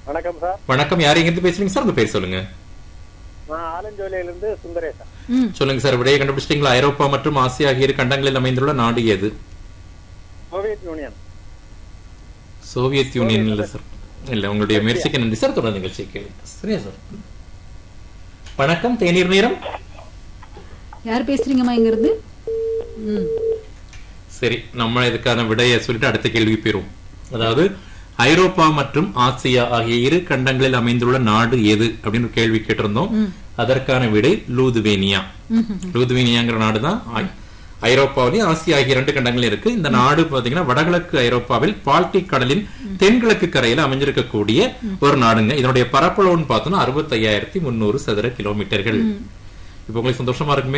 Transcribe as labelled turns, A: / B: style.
A: வணக்கம் சார்
B: வணக்கம் யார் எங்கிருந்து பேசுறீங்க சார் உங்க பேர் சொல்லுங்க
A: நான் ஆலஞ்சோலையிலிருந்து சுந்தரேசன்
C: ம்
B: சொல்லுங்க சார் விடையை கண்டுபிடிச்சிட்டீங்களா ஐரோப்பா மற்றும் ஆசியா ஆகிய இரு கண்டங்களில் அமைந்துள்ள நாடு எது
A: சோவியத் யூனியன்
B: சோவியத் யூனியன் இல்ல சார் இல்ல உங்களுடைய முயற்சிக்கு நன்றி சார் தொடர்ந்து நிகழ்ச்சி கேளுங்க சரியா சார் வணக்கம் தேநீர் நேரம்
C: யார் பேசுறீங்கம்மா இங்க இருந்து ம்
B: சரி நம்ம இதுக்கான விடையை சொல்லிட்டு அடுத்த கேள்வி போயிரும் அதாவது ஐரோப்பா மற்றும் ஆசியா ஆகிய இரு கண்டங்களில் அமைந்துள்ள நாடு எது அப்படின்னு ஒரு கேள்வி கேட்டிருந்தோம் அதற்கான விடை லூதுவேனியா லூதுவேனியாங்கிற நாடு தான் ஐரோப்பாவிலேயும் ஆசியா ஆகிய இரண்டு கண்டங்கள் இருக்கு இந்த நாடு பாத்தீங்கன்னா வடகிழக்கு ஐரோப்பாவில் பால்டிக் கடலின் தென்கிழக்கு கரையில அமைஞ்சிருக்கக்கூடிய ஒரு நாடுங்க இதனுடைய பரப்பளவுன்னு பார்த்தோம்னா அறுபத்தையாயிரத்தி முன்னூறு சதுர கிலோமீட்டர்கள் இப்ப உங்களுக்கு சந்தோஷமா இருக்குமே